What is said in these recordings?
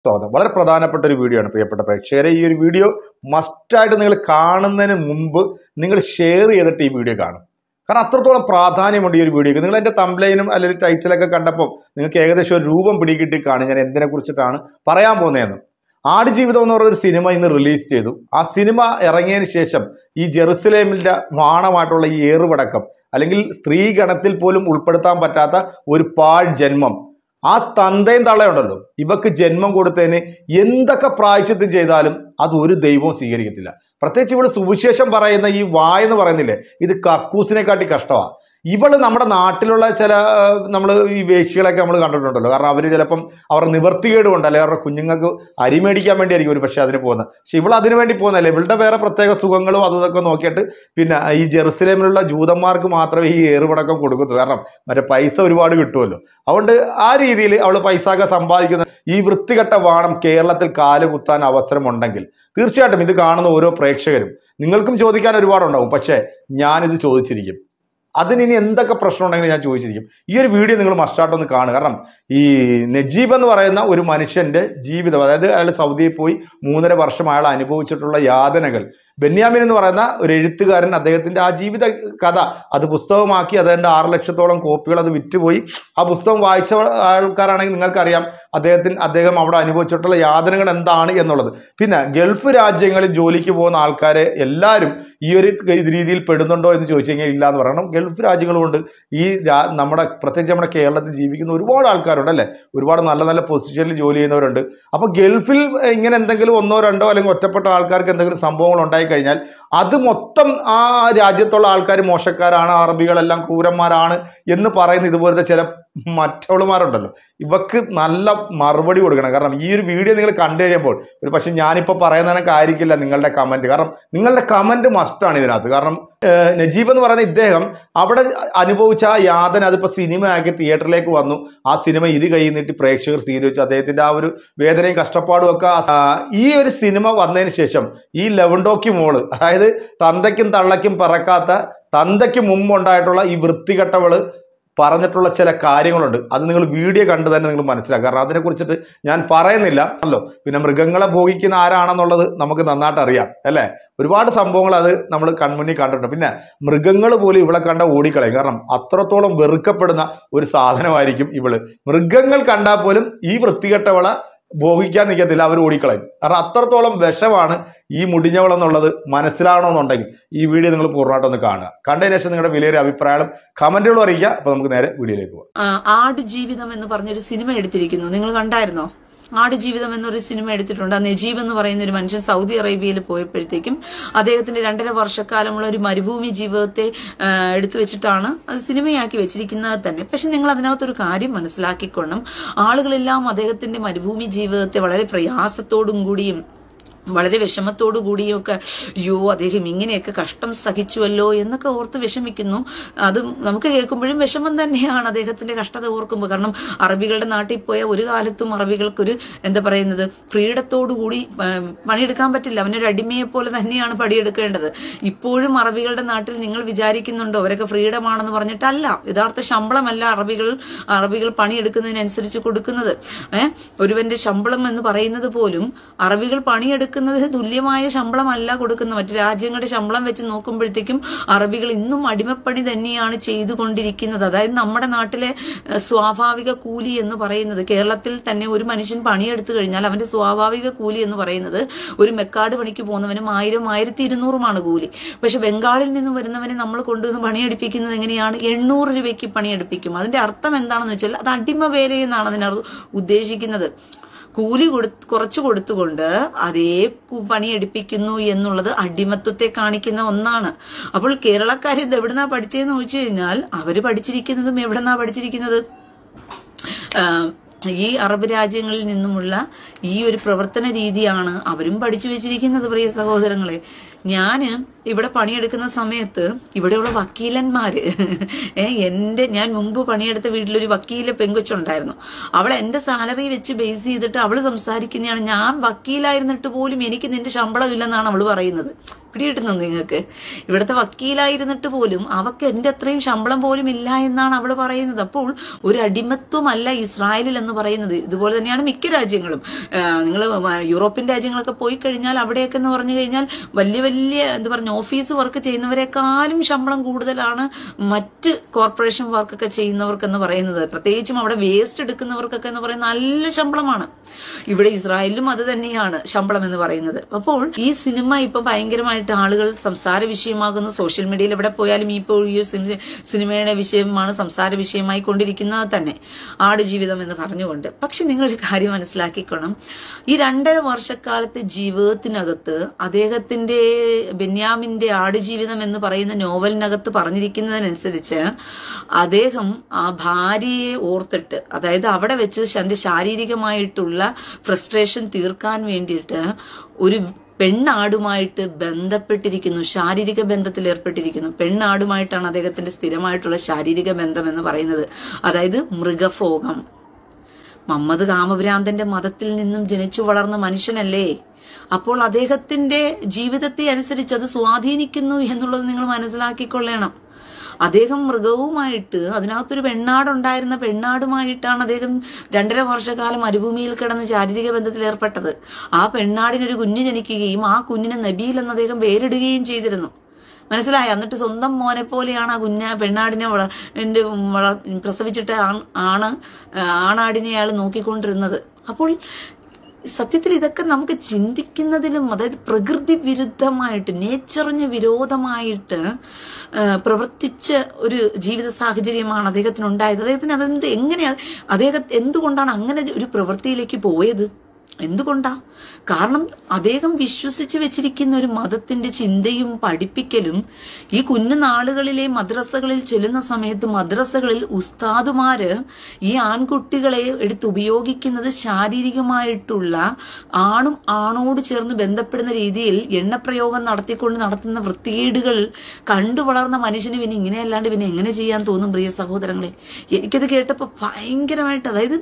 സ്വാഗതം വളരെ പ്രധാനപ്പെട്ട ഒരു വീഡിയോ ആണ് പ്രിയപ്പെട്ട പ്രേക്ഷകരെ ഈ ഒരു വീഡിയോ മസ്റ്റായിട്ട് നിങ്ങൾ കാണുന്നതിന് മുമ്പ് നിങ്ങൾ ഷെയർ ചെയ്തിട്ട് ഈ വീഡിയോ കാണും കാരണം അത്രത്തോളം പ്രാധാന്യമുണ്ട് ഈ ഒരു വീഡിയോക്ക് നിങ്ങൾ എൻ്റെ തംബ്ലൈനും അല്ലെങ്കിൽ ടൈറ്റിലൊക്കെ കണ്ടപ്പോൾ നിങ്ങൾക്ക് ഏകദേശം ഒരു രൂപം പിടികിട്ടി കാണും ഞാൻ എന്തിനെ കുറിച്ചിട്ടാണ് പറയാൻ പോകുന്നതെന്ന് ആടുജീവിതം എന്ന് പറയുന്ന ഒരു സിനിമ ഇന്ന് റിലീസ് ചെയ്തു ആ സിനിമ ഇറങ്ങിയതിന് ശേഷം ഈ ജെറുസലേമിൻ്റെ വാണമായിട്ടുള്ള ഈ ഏറുപടക്കം അല്ലെങ്കിൽ സ്ത്രീഗണത്തിൽ പോലും ഉൾപ്പെടുത്താൻ പറ്റാത്ത ഒരു പാഴ് ജന്മം ആ തന്തയും തള്ളയുണ്ടല്ലോ ഇവക്ക് ജന്മം കൊടുത്തതിന് എന്തൊക്കെ പ്രായച്ചിത്തം ചെയ്താലും അത് ഒരു ദൈവവും സ്വീകരിക്കത്തില്ല പ്രത്യേകിച്ച് ഇവള് സുവിശേഷം പറയുന്ന ഈ വായ എന്ന് പറയുന്നില്ലേ ഇത് കക്കൂസിനെക്കാട്ടി കഷ്ടമാണ് ഇവള് നമ്മുടെ നാട്ടിലുള്ള ചില നമ്മൾ ഈ വേശികളൊക്കെ നമ്മൾ കണ്ടിട്ടുണ്ടല്ലോ കാരണം അവർ ചിലപ്പം അവർ നിവർത്തികേട് കൊണ്ട് അല്ലെങ്കിൽ അവരുടെ കുഞ്ഞുങ്ങൾക്ക് അരി മേടിക്കാൻ വേണ്ടിയായിരിക്കും ഒരു പക്ഷേ അതിന് പോകുന്നത് പക്ഷെ ഇവൾ അതിന് വേണ്ടി പോകുന്നല്ലേ ഇവളുടെ വേറെ പ്രത്യേക സുഖങ്ങളും അതും ഇതൊക്കെ നോക്കിയിട്ട് പിന്നെ ഈ ജെറുസലേമിലുള്ള ജൂതന്മാർക്ക് മാത്രമേ ഈ ഏറുപടക്കം കൊടുക്കത്തുള്ളൂ കാരണം മറ്റേ പൈസ ഒരുപാട് കിട്ടുമല്ലോ അതുകൊണ്ട് ആ രീതിയിൽ അവൾ പൈസ ഒക്കെ സമ്പാദിക്കുന്ന ഈ വൃത്തികെട്ട വാണം കേരളത്തിൽ കാല് കുത്താൻ അവസരമുണ്ടെങ്കിൽ തീർച്ചയായിട്ടും ഇത് കാണുന്ന ഓരോ പ്രേക്ഷകരും നിങ്ങൾക്കും ചോദിക്കാൻ ഒരുപാടുണ്ടാവും പക്ഷേ ഞാനിത് ചോദിച്ചിരിക്കും അതിന് ഇനി എന്തൊക്കെ പ്രശ്നം ഉണ്ടെങ്കിലും ഞാൻ ചോദിച്ചിരിക്കും ഈ ഒരു വീഡിയോ നിങ്ങൾ മസ്റ്റായിട്ടൊന്ന് കാണുക കാരണം ഈ നജീബ് എന്ന് പറയുന്ന ഒരു മനുഷ്യന്റെ ജീവിതം അതായത് അയാൾ സൗദിയിൽ പോയി മൂന്നര വർഷം അയാൾ അനുഭവിച്ചിട്ടുള്ള യാതനകൾ ബെന്യാമിൻ എന്ന് പറയുന്ന ഒരു എഴുത്തുകാരൻ അദ്ദേഹത്തിന്റെ ആ ജീവിത കഥ അത് പുസ്തകമാക്കി അതിൻ്റെ ആറ് ലക്ഷത്തോളം കോപ്പികൾ അത് വിറ്റുപോയി ആ പുസ്തകം വായിച്ച ആൾക്കാരാണെങ്കിൽ നിങ്ങൾക്കറിയാം അദ്ദേഹത്തിന് അദ്ദേഹം അവിടെ അനുഭവിച്ചിട്ടുള്ള യാതനകൾ എന്താണ് എന്നുള്ളത് പിന്നെ ഗൾഫ് രാജ്യങ്ങളിൽ ജോലിക്ക് പോകുന്ന ആൾക്കാരെ എല്ലാവരും ഈ ഒരു രീതിയിൽ പെടുന്നുണ്ടോ എന്ന് ചോദിച്ചു കഴിഞ്ഞാൽ ഇല്ല എന്ന് പറയണം ഗൾഫ് രാജ്യങ്ങളുകൊണ്ട് ഈ രാ- നമ്മുടെ പ്രത്യേകിച്ച് നമ്മുടെ കേരളത്തിൽ ജീവിക്കുന്ന ഒരുപാട് ആൾക്കാരുണ്ട് അല്ലേ ഒരുപാട് നല്ല നല്ല പൊസിഷനിൽ ജോലി ചെയ്യുന്നവരുണ്ട് അപ്പോൾ ഗൾഫിൽ ഇങ്ങനെ എന്തെങ്കിലും ഒന്നോ രണ്ടോ അല്ലെങ്കിൽ ഒറ്റപ്പെട്ട ആൾക്കാർക്ക് എന്തെങ്കിലും സംഭവങ്ങൾ ഉണ്ടായി കഴിഞ്ഞാൽ അത് മൊത്തം ആ രാജ്യത്തുള്ള ആൾക്കാർ മോശക്കാരാണ് അറബികളെല്ലാം ക്രൂരന്മാരാണ് എന്ന് പറയുന്ന ഇതുപോലത്തെ ചില മറ്റവളുമാരുണ്ടല്ലോ ഇവക്ക് നല്ല മറുപടി കൊടുക്കണം കാരണം ഈ ഒരു വീഡിയോ നിങ്ങൾ കണ്ടു കഴിയുമ്പോൾ ഒരു പക്ഷെ ഞാനിപ്പോൾ പറയുന്നതിനൊക്കെ ആയിരിക്കില്ല നിങ്ങളുടെ കമൻറ്റ് കാരണം നിങ്ങളുടെ കമൻറ്റ് മസ്റ്റാണ് ഇതിനകത്ത് കാരണം ഏഹ്, നജീബ് എന്ന് പറയുന്ന ഇദ്ദേഹം അവിടെ അനുഭവിച്ച ആ യാതന അതിപ്പോൾ സിനിമയാക്കി തിയേറ്ററിലേക്ക് വന്നു ആ സിനിമ ഇരു കൈ നീട്ടി പ്രേക്ഷകർ സ്വീകരിച്ചു അദ്ദേഹത്തിൻ്റെ ആ ഒരു വേദനയും കഷ്ടപ്പാടും ഒക്കെ ആ- ഈ ഒരു സിനിമ വന്നതിന് ശേഷം ഈ ലെവൻഡോക്കി മോള് അതായത് തന്തയ്ക്കും തള്ളയ്ക്കും പറക്കാത്ത തന്തയ്ക്ക് മുമ്പുണ്ടായിട്ടുള്ള ഈ വൃത്തികെട്ടവള് പറഞ്ഞിട്ടുള്ള ചില കാര്യങ്ങളുണ്ട് അത് നിങ്ങൾ വീഡിയോ കണ്ട് തന്നെ നിങ്ങൾ മനസ്സിലാക്കുക കാരണം അതിനെക്കുറിച്ചിട്ട് ഞാൻ പറയുന്നില്ല അല്ലോ പിന്നെ മൃഗങ്ങളെ ഭോഗിക്കുന്ന ആരാണെന്നുള്ളത് നമുക്ക് നന്നായിട്ട് അറിയാം അല്ലേ ഒരുപാട് സംഭവങ്ങൾ അത് നമ്മൾ കൺമുന്നിൽ കണ്ടിട്ടുണ്ട് പിന്നെ മൃഗങ്ങൾ പോലും ഇവളെ കണ്ട ഓടിക്കളയും കാരണം അത്രത്തോളം വെറുക്കപ്പെടുന്ന ഒരു സാധനമായിരിക്കും ഇവള് മൃഗങ്ങൾ കണ്ടാൽ പോലും ഈ വൃത്തികെട്ടവളെ ഭോഗിക്കാൻ നിൽക്കത്തില്ല അവർ ഓടിക്കളയും കാരണം അത്രത്തോളം വിഷമാണ് ഈ മുടിഞ്ഞവൾ എന്നുള്ളത് മനസ്സിലാവണമെന്നുണ്ടെങ്കിൽ ഈ വീഡിയോ നിങ്ങൾ പൂർണ്ണമായിട്ടൊന്ന് കാണുക കണ്ടതിന് ശേഷം നിങ്ങളുടെ വിലയേറിയ അഭിപ്രായം കമന്റുകളും അറിയിക്കുക അപ്പോൾ നമുക്ക് നേരെ വീഡിയോയിലേക്ക് പോകാം ആ, ആട് ജീവിതം എന്ന് പറഞ്ഞൊരു സിനിമ എടുത്തിരിക്കുന്നു നിങ്ങൾ കണ്ടായിരുന്നോ ആട് ജീവിതം എന്നൊരു സിനിമ എടുത്തിട്ടുണ്ട് ആ നജീബ് എന്ന് പറയുന്ന ഒരു മനുഷ്യൻ സൗദി അറേബ്യയിൽ പോയപ്പോഴത്തേക്കും അദ്ദേഹത്തിന്റെ രണ്ടര വർഷക്കാലമുള്ള ഒരു മരുഭൂമി ജീവിതത്തെ ആ, എടുത്തു വെച്ചിട്ടാണ് അത് സിനിമയാക്കി വെച്ചിരിക്കുന്നത് തന്നെ പക്ഷെ നിങ്ങൾ അതിനകത്തൊരു കാര്യം മനസ്സിലാക്കിക്കൊള്ളും ആളുകളെല്ലാം അദ്ദേഹത്തിന്റെ മരുഭൂമി ജീവിതത്തെ വളരെ പ്രയാസത്തോടും കൂടിയും വളരെ വിഷമത്തോടു കൂടിയൊക്കെ അയ്യോ അദ്ദേഹം ഇങ്ങനെയൊക്കെ കഷ്ടം സഹിച്ചുവല്ലോ എന്നൊക്കെ ഓർത്ത് വിഷമിക്കുന്നു അത് നമുക്ക് കേൾക്കുമ്പോഴും വിഷമം തന്നെയാണ് അദ്ദേഹത്തിന്റെ കഷ്ടത ഓർക്കുമ്പോൾ കാരണം അറബികളുടെ നാട്ടിൽ പോയ ഒരു കാലത്തും അറബികൾക്കൊരു എന്താ പറയുന്നത് ഫ്രീഡത്തോടു കൂടി ആ, പണിയെടുക്കാൻ പറ്റില്ല അവനൊരു അടിമയെ പോലെ തന്നെയാണ് പണിയെടുക്കേണ്ടത് ഇപ്പോഴും അറബികളുടെ നാട്ടിൽ നിങ്ങൾ വിചാരിക്കുന്നുണ്ടോ അവരൊക്കെ ഫ്രീഡം ആണെന്ന് പറഞ്ഞിട്ടല്ല യഥാർത്ഥ ശമ്പളമല്ല അറബികൾ അറബികൾ പണിയെടുക്കുന്നതിനനുസരിച്ച് കൊടുക്കുന്നത് ഏഹ് ഒരുവന്റെ ശമ്പളം എന്ന് പറയുന്നത് പോലും അറബികൾ പണിയെടുക്കുന്നത് തുല്യമായ ശമ്പളമല്ല കൊടുക്കുന്നത് മറ്റു രാജ്യങ്ങളുടെ ശമ്പളം വെച്ച് നോക്കുമ്പോഴത്തേക്കും അറബികൾ ഇന്നും അടിമപ്പണി തന്നെയാണ് ചെയ്തുകൊണ്ടിരിക്കുന്നത് അതായത് നമ്മുടെ നാട്ടിലെ ഏഹ്, സ്വാഭാവിക കൂലി എന്ന് പറയുന്നത് കേരളത്തിൽ തന്നെ ഒരു മനുഷ്യൻ പണിയെടുത്തു കഴിഞ്ഞാൽ അവന്റെ സ്വാഭാവിക കൂലി എന്ന് പറയുന്നത് ഒരു മെക്കാട് പണിക്ക് പോകുന്നവനും ആയിരം ആയിരത്തി ഇരുന്നൂറുമാണ് കൂലി പക്ഷെ ബംഗാളിൽ നിന്ന് വരുന്നവനെ നമ്മൾ കൊണ്ടുവന്ന് പണിയെടുപ്പിക്കുന്നത് എങ്ങനെയാണ് എണ്ണൂറ് രൂപയ്ക്ക് പണിയെടുപ്പിക്കും അതിന്റെ അർത്ഥം എന്താണെന്ന് വെച്ചാൽ അത് അടിമ വേല എന്നാണ് അതിനർത്ഥം ഉദ്ദേശിക്കുന്നത് കൂലി കൊടു കുറച്ചു കൊടുത്തുകൊണ്ട് അതേ കു- പണിയെടുപ്പിക്കുന്നു എന്നുള്ളത് അടിമത്വത്തെ കാണിക്കുന്ന ഒന്നാണ് അപ്പോൾ കേരളക്കാർ ഇത് എവിടുന്നാ പഠിച്ചതെന്ന് ചോദിച്ചു കഴിഞ്ഞാൽ അവര് പഠിച്ചിരിക്കുന്നതും എവിടുന്നാ പഠിച്ചിരിക്കുന്നത് ആഹ് ഈ അറബ് രാജ്യങ്ങളിൽ നിന്നുമുള്ള ഈ ഒരു പ്രവർത്തന രീതിയാണ് അവരും പഠിച്ചു വെച്ചിരിക്കുന്നത് പ്രിയ സഹോദരങ്ങളെ ഞാന് ഇവിടെ പണിയെടുക്കുന്ന സമയത്ത് ഇവിടെയുള്ള വക്കീലന്മാര് ഏ, എന്റെ ഞാൻ മുമ്പ് പണിയെടുത്ത വീട്ടിലൊരു വക്കീല പെങ്കൊച്ചുണ്ടായിരുന്നു അവൾ എന്റെ സാലറി വെച്ച് ബേസ് ചെയ്തിട്ട് അവള് സംസാരിക്കുന്നതാണ് ഞാൻ വക്കീലായിരുന്നിട്ട് പോലും എനിക്ക് നിന്റെ ശമ്പളം ഇല്ലെന്നാണ് അവള് പറയുന്നത് പിടികിട്ടുന്നു നിങ്ങൾക്ക് ഇവിടുത്തെ വക്കീലായിരുന്നിട്ട് പോലും അവക്ക് എന്റെ അത്രയും ശമ്പളം പോലും ഇല്ല എന്നാണ് അവൾ പറയുന്നത് അപ്പോൾ ഒരു അടിമത്വമല്ല ഇസ്രായേലിൽ എന്ന് പറയുന്നത് ഇതുപോലെ തന്നെയാണ് മിക്ക രാജ്യങ്ങളും നിങ്ങൾ യൂറോപ്യൻ രാജ്യങ്ങളൊക്കെ പോയി കഴിഞ്ഞാൽ അവിടെയൊക്കെ എന്ന് പറഞ്ഞു കഴിഞ്ഞാൽ വലിയ വലിയ എന്താ പറഞ്ഞ ഓഫീസ് വർക്ക് ചെയ്യുന്നവരെക്കാളും ശമ്പളം കൂടുതലാണ് മറ്റ് കോർപ്പറേഷൻ വർക്കൊക്കെ ചെയ്യുന്നവർക്കെന്ന് പറയുന്നത് പ്രത്യേകിച്ചും അവിടെ വേസ്റ്റ് എടുക്കുന്നവർക്കൊക്കെ എന്ന് പറയുന്നത് നല്ല ശമ്പളമാണ് ഇവിടെ ഇസ്രായേലിലും അത് തന്നെയാണ് ശമ്പളം എന്ന് പറയുന്നത് അപ്പോൾ ഈ സിനിമ ഇപ്പൊ ഭയങ്കരമായിട്ട് ആളുകൾ സംസാര വിഷയമാകുന്നു സോഷ്യൽ മീഡിയയിൽ എവിടെ പോയാലും ഇപ്പോൾ ഈ സിനി- സിനിമയുടെ വിഷയമാണ് സംസാര വിഷയമായി കൊണ്ടിരിക്കുന്നത് തന്നെ ആടുജീവിതം എന്ന് പറഞ്ഞുകൊണ്ട് പക്ഷെ നിങ്ങളൊരു കാര്യം മനസ്സിലാക്കിക്കണം ഈ രണ്ടര വർഷക്കാലത്തെ ജീവിതത്തിനകത്ത് അദ്ദേഹത്തിന്റെ ബെന്യാമിന്റെ ആടുജീവിതം എന്ന് പറയുന്ന നോവലിനകത്ത് പറഞ്ഞിരിക്കുന്നതിനനുസരിച്ച് അദ്ദേഹം ആ ഭാര്യയെ ഓർത്തിട്ട് അതായത് അവിടെ വെച്ച് തന്റെ ശാരീരികമായിട്ടുള്ള ഫ്രസ്ട്രേഷൻ തീർക്കാൻ വേണ്ടിയിട്ട് ഒരു പെണ്ണാടുമായിട്ട് ബന്ധപ്പെട്ടിരിക്കുന്നു ശാരീരിക ബന്ധത്തിൽ ഏർപ്പെട്ടിരിക്കുന്നു പെണ്ണാടുമായിട്ടാണ് അദ്ദേഹത്തിന്റെ സ്ഥിരമായിട്ടുള്ള ശാരീരിക ബന്ധം എന്ന് പറയുന്നത് അതായത് മൃഗഭോഗം മമ്മദ് കാമഭ്രാന്തന്റെ മതത്തിൽ നിന്നും ജനിച്ചു വളർന്ന മനുഷ്യനല്ലേ അപ്പോൾ അദ്ദേഹത്തിന്റെ ജീവിതത്തെ അനുസരിച്ച് അത് സ്വാധീനിക്കുന്നു എന്നുള്ളത് നിങ്ങൾ മനസ്സിലാക്കിക്കൊള്ളണം അദ്ദേഹം മൃഗവുമായിട്ട് അതിനകത്തൊരു പെണ്ണാടുണ്ടായിരുന്ന പെണ്ണാടുമായിട്ടാണ് അദ്ദേഹം രണ്ടര വർഷക്കാലം മരുഭൂമിയിൽ കിടന്ന് ശാരീരിക ബന്ധത്തിൽ ഏർപ്പെട്ടത് ആ പെണ്ണാടിനൊരു കുഞ്ഞ് ജനിക്കുകയും ആ കുഞ്ഞിനെ നബീൽ എന്ന് അദ്ദേഹം പേരിടുകയും ചെയ്തിരുന്നു മനസ്സിലായി എന്നിട്ട് സ്വന്തം മോനെ പോലെയാണ് ആ കുഞ്ഞ പെണ്ണാടിനെ വള എൻ്റെ വള പ്രസവിച്ചിട്ട് ആണ് ആണ് ആണാടിനെ അയാൾ നോക്കിക്കൊണ്ടിരുന്നത് അപ്പോൾ സത്യത്തിൽ ഇതൊക്കെ നമുക്ക് ചിന്തിക്കുന്നതിലും അതായത് പ്രകൃതി വിരുദ്ധമായിട്ട് നേച്ചറിന് വിരോധമായിട്ട് ആ, പ്രവർത്തിച്ച ഒരു ജീവിത സാഹചര്യമാണ് അദ്ദേഹത്തിന് ഉണ്ടായത് അദ്ദേഹത്തിന് അതെന്ത് എങ്ങനെയാ അദ്ദേഹം എന്തുകൊണ്ടാണ് അങ്ങനെ ഒരു പ്രവൃത്തിയിലേക്ക് പോയത് എന്തുകൊണ്ടാ കാരണം അദ്ദേഹം വിശ്വസിച്ച് വെച്ചിരിക്കുന്ന ഒരു മതത്തിന്റെ ചിന്തയും പഠിപ്പിക്കലും ഈ കുഞ്ഞു നാളുകളിലെ മദ്രസകളിൽ ചെല്ലുന്ന സമയത്ത് മദ്രസകളിൽ ഉസ്താദുമാര് ഈ ആൺകുട്ടികളെ എടുത്ത് ഉപയോഗിക്കുന്നത് ശാരീരികമായിട്ടുള്ള ആണും ആണോട് ചേർന്ന് ബന്ധപ്പെടുന്ന രീതിയിൽ എണ്ണപ്രയോഗം നടത്തിക്കൊണ്ട് നടത്തുന്ന വൃത്തികേടുകൾ കണ്ടു വളർന്ന മനുഷ്യന് പിന്നെ ഇങ്ങനെയല്ലാണ്ട് പിന്നെ എങ്ങനെ ചെയ്യാൻ തോന്നും പ്രിയ സഹോദരങ്ങളെ എനിക്കത് കേട്ടപ്പോൾ ഭയങ്കരമായിട്ട് അതായത്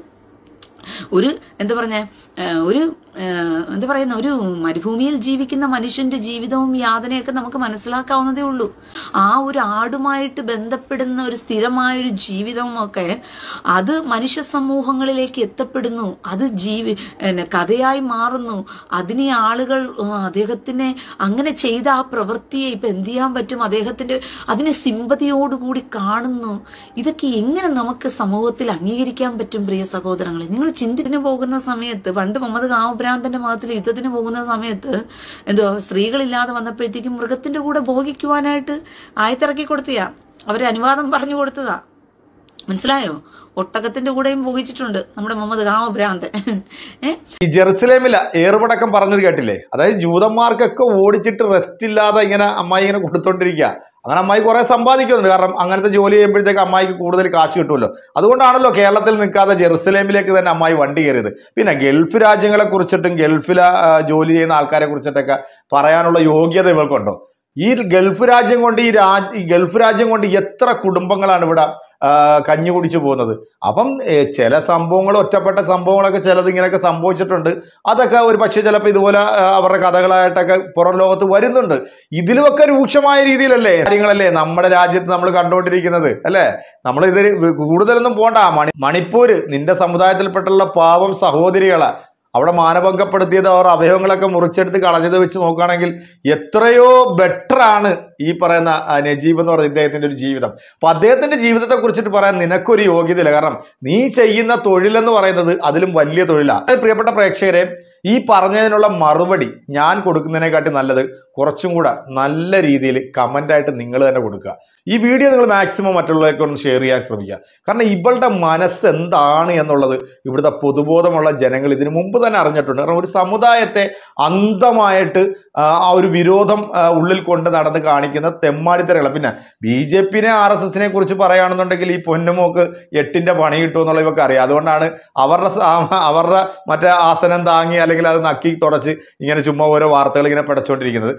ഒരു എന്താ പറഞ്ഞ ഒരു ഏഹ്, എന്താ പറയുന്ന ഒരു മരുഭൂമിയിൽ ജീവിക്കുന്ന മനുഷ്യന്റെ ജീവിതവും യാതനയൊക്കെ നമുക്ക് മനസ്സിലാക്കാവുന്നതേ ഉള്ളൂ ആ ഒരു ആടുമായിട്ട് ബന്ധപ്പെടുന്ന ഒരു സ്ഥിരമായ ഒരു ജീവിതവും ഒക്കെ അത് മനുഷ്യ സമൂഹങ്ങളിലേക്ക് എത്തപ്പെടുന്നു അത് ജീവി എന്നെ കഥയായി മാറുന്നു അതിനെ ആളുകൾ ഉം, അദ്ദേഹത്തിനെ അങ്ങനെ ചെയ്ത ആ പ്രവൃത്തിയെ ഇപ്പൊ എന്ത് ചെയ്യാൻ പറ്റും അദ്ദേഹത്തിന്റെ അതിനെ സിമ്പതിയോടുകൂടി കാണുന്നു ഇതൊക്കെ എങ്ങനെ നമുക്ക് സമൂഹത്തിൽ അംഗീകരിക്കാൻ പറ്റും പ്രിയ സഹോദരങ്ങളെ നിങ്ങൾ ചിന്തിന് പോകുന്ന സമയത്ത് പണ്ട് മുഹമ്മദ് കാമഭ്രാന്തന്റെ മതത്തിൽ യുദ്ധത്തിന് പോകുന്ന സമയത്ത് എന്തോ സ്ത്രീകളില്ലാതെ വന്നപ്പോഴത്തേക്കും മൃഗത്തിന്റെ കൂടെ ഭോഗിക്കുവാനായിട്ട് ആയത്തിറക്കി കൊടുത്തിയാ അവര് അനുവാദം പറഞ്ഞു കൊടുത്തതാ മനസ്സിലായോ ഒട്ടകത്തിന്റെ കൂടെയും ഭോഗിച്ചിട്ടുണ്ട് നമ്മുടെ മുഹമ്മദ് കാമഭ്രാന്തൻ ഏ ഈ ജെറുസലേമില ഏറുപടക്കം പറഞ്ഞത് കേട്ടില്ലേ അതായത് ജൂതന്മാർക്കൊക്കെ ഓടിച്ചിട്ട് റെസ്റ്റ് ഇല്ലാതെ ഇങ്ങനെ അമ്മായി ഇങ്ങനെ കൊടുത്തോണ്ടിരിക്കുക അങ്ങനെ അമ്മായി കുറെ സമ്പാദിക്കുന്നുണ്ട് കാരണം അങ്ങനത്തെ ജോലി ചെയ്യുമ്പോഴത്തേക്ക് അമ്മായിക്ക് കൂടുതൽ കാശ് കിട്ടുമല്ലോ അതുകൊണ്ടാണല്ലോ കേരളത്തിൽ നിൽക്കാതെ ജെറുസലേമിലേക്ക് തന്നെ അമ്മായി വണ്ടി കയറിയത് പിന്നെ ഗൾഫ് രാജ്യങ്ങളെ കുറിച്ചിട്ടും ഗൾഫിലെ ആ, ജോലി ചെയ്യുന്ന ആൾക്കാരെ കുറിച്ചിട്ടൊക്കെ പറയാനുള്ള യോഗ്യത ഇവർക്കുണ്ടോ ഈ ഗൾഫ് രാജ്യം കൊണ്ട് ഈ രാജ് ഈ ഗൾഫ് രാജ്യം കൊണ്ട് എത്ര കുടുംബങ്ങളാണ് ഇവിടെ ആ, കഞ്ഞി കുടിച്ചു പോകുന്നത് അപ്പം ഏ, ചില സംഭവങ്ങൾ ഒറ്റപ്പെട്ട സംഭവങ്ങളൊക്കെ ചിലത് ഇങ്ങനെയൊക്കെ സംഭവിച്ചിട്ടുണ്ട് അതൊക്കെ ഒരു പക്ഷേ ചിലപ്പോൾ ഇതുപോലെ ആ, അവരുടെ കഥകളായിട്ടൊക്കെ പുറം ലോകത്ത് വരുന്നുണ്ട് ഇതിലുമൊക്കെ രൂക്ഷമായ രീതിയിലല്ലേ കാര്യങ്ങളല്ലേ നമ്മുടെ രാജ്യത്ത് നമ്മൾ കണ്ടുകൊണ്ടിരിക്കുന്നത് അല്ലേ നമ്മൾ ഇതിൽ കൂടുതലൊന്നും പോണ്ട മണി മണിപ്പൂര് നിന്റെ സമുദായത്തിൽപ്പെട്ടുള്ള പാവം സഹോദരികളെ അവിടെ മാനഭംഗപ്പെടുത്തിയത് അവർ അവയവങ്ങളൊക്കെ മുറിച്ചെടുത്ത് കളഞ്ഞത് വെച്ച് നോക്കുകയാണെങ്കിൽ എത്രയോ ബെറ്റർ ആണ് ഈ പറയുന്ന ആ, നജീബ് എന്ന് പറയുന്ന ഇദ്ദേഹത്തിന്റെ ഒരു ജീവിതം അപ്പൊ അദ്ദേഹത്തിന്റെ ജീവിതത്തെ കുറിച്ചിട്ട് പറയാൻ നിനക്കൊരു യോഗ്യതയില്ല കാരണം നീ ചെയ്യുന്ന തൊഴിലെന്ന് പറയുന്നത് അതിലും വലിയ തൊഴിലാണ് പ്രിയപ്പെട്ട പ്രേക്ഷകരെ ഈ പറഞ്ഞതിനുള്ള മറുപടി ഞാൻ കൊടുക്കുന്നതിനെക്കാട്ടി നല്ലത് കുറച്ചും കൂടെ നല്ല രീതിയിൽ കമൻ്റായിട്ട് നിങ്ങൾ തന്നെ കൊടുക്കുക ഈ വീഡിയോ നിങ്ങൾ മാക്സിമം മറ്റുള്ളവർക്ക് ഒന്ന് ഷെയർ ചെയ്യാൻ ശ്രമിക്കുക കാരണം ഇവളുടെ മനസ്സ് എന്താണ് എന്നുള്ളത് ഇവിടുത്തെ പൊതുബോധമുള്ള ജനങ്ങൾ ഇതിനു മുമ്പ് തന്നെ അറിഞ്ഞിട്ടുണ്ട് കാരണം ഒരു സമുദായത്തെ അന്ധമായിട്ട് ആ, ആ ഒരു വിരോധം ആ, ഉള്ളിൽ കൊണ്ട് നടന്ന് കാണിക്കുന്ന തെമ്മാടിത്തരകൾ പിന്നെ ബി ജെ പിനെ ആർ എസ് എസിനെ കുറിച്ച് പറയുകയാണെന്നുണ്ടെങ്കിൽ ഈ പൊന്നുമോക്ക് എട്ടിന്റെ പണി കിട്ടും എന്നുള്ള ഇവർക്ക് അറിയാം അതുകൊണ്ടാണ് അവരുടെ സ- ആ- അവരുടെ മറ്റേ ആസനം താങ്ങി അല്ലെങ്കിൽ അത് നക്കി തുടച്ച് ഇങ്ങനെ ചുമ്മാ ഓരോ വാർത്തകൾ ഇങ്ങനെ പടച്ചുകൊണ്ടിരിക്കുന്നത്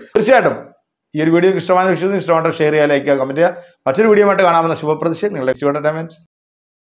തീർച്ചയായിട്ടും ഈ ഒരു വീഡിയോ ഇഷ്ടമായ വിഷയം ഇഷ്ടമായിട്ട് ഷെയർ ചെയ്യുക ലൈക്ക് ചെയ്യുക കമന്റ് ചെയ്യുക മറ്റൊരു വീഡിയോ ആയിട്ട് കാണാമെന്ന ശുഭപ്രതിഷ്ഠ നിങ്ങളുടെ എക്സ്പെർട്ട്